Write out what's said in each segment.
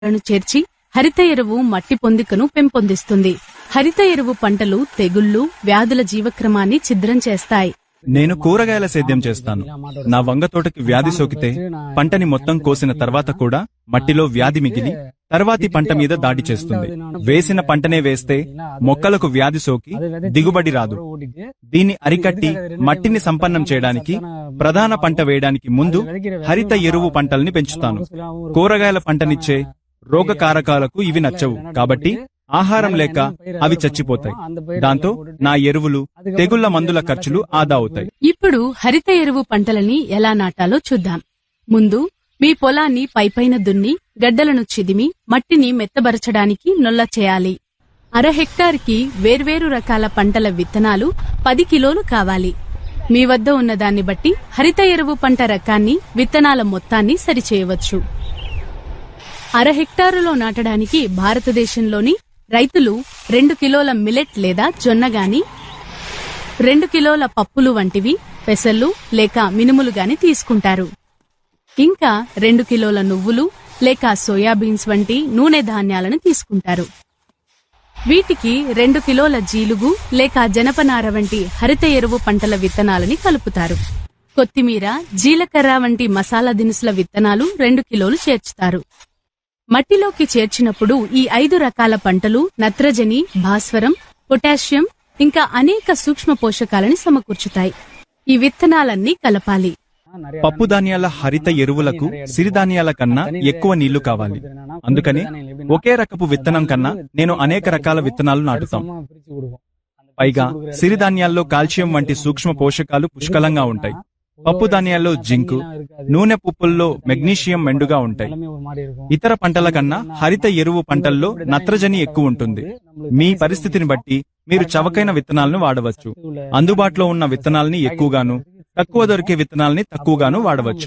లను చేర్చి హరిత ఎరువు మట్టి పొందికను పెంపొందిస్తుంది హరిత ఎరువు పంటలు తెగుళ్లు వ్యాధుల జీవక్రమాన్ని ఛిద్రం చేస్తాయి నేను కూరగాయల సేద్యం చేస్తాను నా వంగ తోటకి వ్యాధి సోకితే పంటని మొత్తం కోసిన తర్వాత కూడా మట్టిలో వ్యాధి మిగిలి తర్వాతి పంట మీద దాడి చేస్తుంది వేసిన పంటనే వేస్తే మొక్కలకు వ్యాధి సోకి దిగుబడి రాదు దీన్ని అరికట్టి మట్టిని సంపన్నం చేయడానికి ప్రధాన పంట వేయడానికి ముందు హరిత ఎరువు పంటల్ని పెంచుతాను కూరగాయల పంటనిచ్చే రోగ కారకాలకు ఇవి నచ్చవు కాబట్టి ఆహారం లేక అవి చచ్చిపోతాయి దాంతో నా ఎరువులు తెగుళ్ల మందుల ఖర్చులు ఆదా అవుతాయి ఇప్పుడు హరిత ఎరువు పంటలని ఎలా నాటాలో చూద్దాం ముందు మీ పొలాన్ని పైపైన దున్ని గడ్డలను చిదిమి మట్టిని మెత్తబరచడానికి నొల్ల చేయాలి అర హెక్టార్కి వేర్వేరు రకాల పంటల విత్తనాలు పది కిలోలు కావాలి మీ వద్ద ఉన్న దాన్ని బట్టి హరిత ఎరువు పంట రకాన్ని విత్తనాల మొత్తాన్ని సరిచేయవచ్చు అర హెక్టారులో నాటడానికి భారతదేశంలోని రైతులు రెండు కిలోల మిలెట్ లేదా జొన్న గాని రెండు కిలోల పప్పులు వంటివి పెసళ్ళు లేక మినుములు గాని తీసుకుంటారు ఇంకా రెండు కిలోల నువ్వులు లేక సోయాబీన్స్ వంటి నూనె ధాన్యాలను తీసుకుంటారు వీటికి రెండు కిలోల జీలుగు లేక జనపనార వంటి హరిత ఎరువు పంటల విత్తనాలని కలుపుతారు కొత్తిమీర జీలకర్ర వంటి మసాలా దినుసుల విత్తనాలు రెండు కిలోలు చేర్చుతారు మట్టిలోకి చేర్చినప్పుడు ఈ ఐదు రకాల పంటలు నత్రజని భాస్వరం పొటాషియం ఇంకా అనేక సూక్ష్మ పోషకాలని సమకూర్చుతాయి ఈ విత్తనాలన్నీ కలపాలి పప్పు ధాన్యాల హరిత ఎరువులకు సిరిధాన్యాల కన్నా ఎక్కువ నీళ్లు కావాలి అందుకని ఒకే రకపు విత్తనం కన్నా నేను అనేక రకాల విత్తనాలు నాటుతాం పైగా సిరిధాన్యాల్లో కాల్షియం వంటి సూక్ష్మ పోషకాలు పుష్కలంగా ఉంటాయి పప్పు ధాన్యాల్లో జింకు నూనె పుప్పుల్లో మెగ్నీషియం మెండుగా ఉంటాయి ఇతర పంటల కన్నా హరిత ఎరువు పంటల్లో నత్రజని ఎక్కువ ఉంటుంది మీ పరిస్థితిని బట్టి మీరు చవకైన విత్తనాలను వాడవచ్చు అందుబాటులో ఉన్న విత్తనాల్ని ఎక్కువగాను తక్కువ దొరికే విత్తనాల్ని తక్కువగాను వాడవచ్చు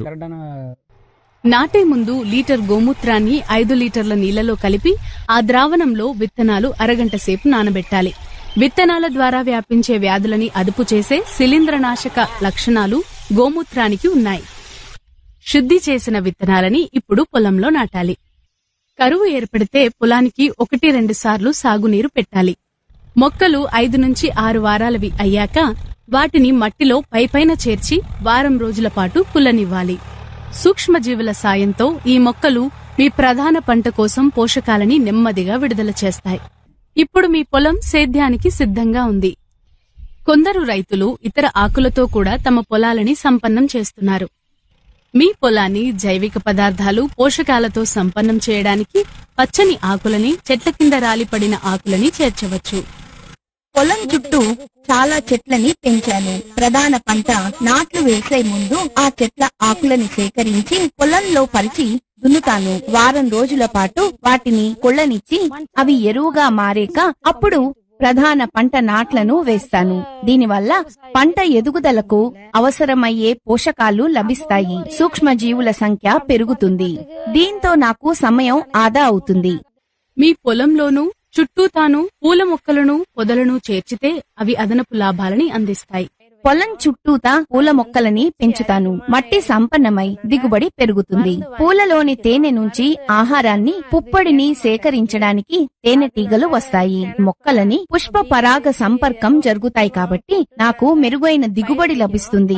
నాటే ముందు లీటర్ గోమూత్రాన్ని ఐదు లీటర్ల నీళ్లలో కలిపి ఆ ద్రావణంలో విత్తనాలు అరగంట సేపు నానబెట్టాలి విత్తనాల ద్వారా వ్యాపించే వ్యాధులని అదుపు చేసే శిలీంద్రనాశక లక్షణాలు గోమూత్రానికి ఉన్నాయి శుద్ధి చేసిన విత్తనాలని ఇప్పుడు పొలంలో నాటాలి కరువు ఏర్పడితే పొలానికి ఒకటి రెండు సార్లు సాగునీరు పెట్టాలి మొక్కలు ఐదు నుంచి ఆరు వారాలవి అయ్యాక వాటిని మట్టిలో పైపైన చేర్చి వారం రోజుల పాటు పుల్లనివ్వాలి సూక్ష్మజీవుల సాయంతో ఈ మొక్కలు మీ ప్రధాన పంట కోసం పోషకాలని నెమ్మదిగా విడుదల చేస్తాయి ఇప్పుడు మీ పొలం సేద్యానికి సిద్ధంగా ఉంది కొందరు రైతులు ఇతర ఆకులతో కూడా తమ పొలాలని సంపన్నం చేస్తున్నారు మీ పొలాన్ని జైవిక పదార్థాలు పోషకాలతో సంపన్నం చేయడానికి పచ్చని ఆకులని చెట్ల కింద రాలిపడిన ఆకులని చేర్చవచ్చు పొలం చుట్టూ చాలా చెట్లని పెంచాను ప్రధాన పంట నాట్లు వేసే ముందు ఆ చెట్ల ఆకులని సేకరించి పొలంలో పరిచి దున్నుతాను వారం రోజుల పాటు వాటిని కొళ్ళనిచ్చి అవి ఎరువుగా మారాక అప్పుడు ప్రధాన పంట నాట్లను వేస్తాను దీనివల్ల పంట ఎదుగుదలకు అవసరమయ్యే పోషకాలు లభిస్తాయి సూక్ష్మజీవుల సంఖ్య పెరుగుతుంది దీంతో నాకు సమయం ఆదా అవుతుంది మీ పొలంలోనూ చుట్టూ తాను పూల మొక్కలను పొదలను చేర్చితే అవి అదనపు లాభాలని అందిస్తాయి పొలం చుట్టూతా పూల మొక్కలని పెంచుతాను మట్టి సంపన్నమై దిగుబడి పెరుగుతుంది పూలలోని తేనె నుంచి ఆహారాన్ని పుప్పొడిని సేకరించడానికి తేనెటీగలు వస్తాయి మొక్కలని పుష్ప పరాగ సంపర్కం జరుగుతాయి కాబట్టి నాకు మెరుగైన దిగుబడి లభిస్తుంది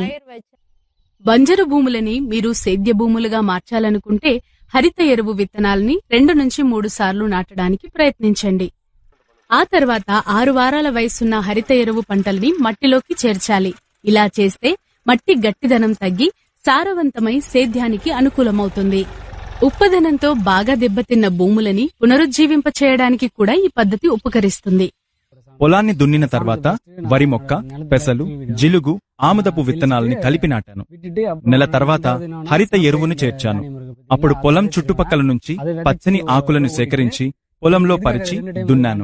బంజరు భూములని మీరు సేద్య భూములుగా మార్చాలనుకుంటే హరిత ఎరువు విత్తనాలని రెండు నుంచి మూడు సార్లు నాటడానికి ప్రయత్నించండి ఆ తర్వాత ఆరు వారాల వయసున్న హరిత ఎరువు పంటల్ని మట్టిలోకి చేర్చాలి ఇలా చేస్తే మట్టి గట్టిదనం తగ్గి సారవంతమై సేద్యానికి అనుకూలమవుతుంది ఉప్పదనంతో బాగా దెబ్బతిన్న భూములని పునరుజ్జీవింపచేయడానికి కూడా ఈ పద్ధతి ఉపకరిస్తుంది పొలాన్ని దున్నిన తర్వాత వరి మొక్క పెసలు జిలుగు ఆముదపు విత్తనాలని కలిపి నాటాను నెల తర్వాత హరిత ఎరువును చేర్చాను అప్పుడు పొలం చుట్టుపక్కల నుంచి పచ్చని ఆకులను సేకరించి పొలంలో పరిచి దున్నాను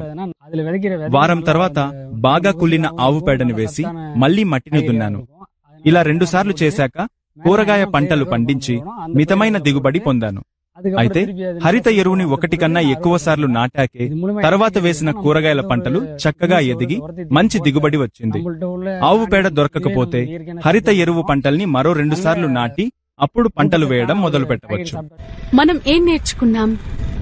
వారం తర్వాత బాగా కుళ్ళిన ఆవు పేడను వేసి మళ్లీ మట్టిని దున్నాను ఇలా రెండుసార్లు చేశాక కూరగాయ పంటలు పండించి మితమైన దిగుబడి పొందాను అయితే హరిత ఎరువుని ఒకటి కన్నా ఎక్కువ సార్లు నాటాకే తర్వాత వేసిన కూరగాయల పంటలు చక్కగా ఎదిగి మంచి దిగుబడి వచ్చింది ఆవు పేడ దొరకకపోతే హరిత ఎరువు పంటల్ని మరో రెండు సార్లు నాటి అప్పుడు పంటలు వేయడం మొదలు పెట్టవచ్చు మనం ఏం నేర్చుకున్నాం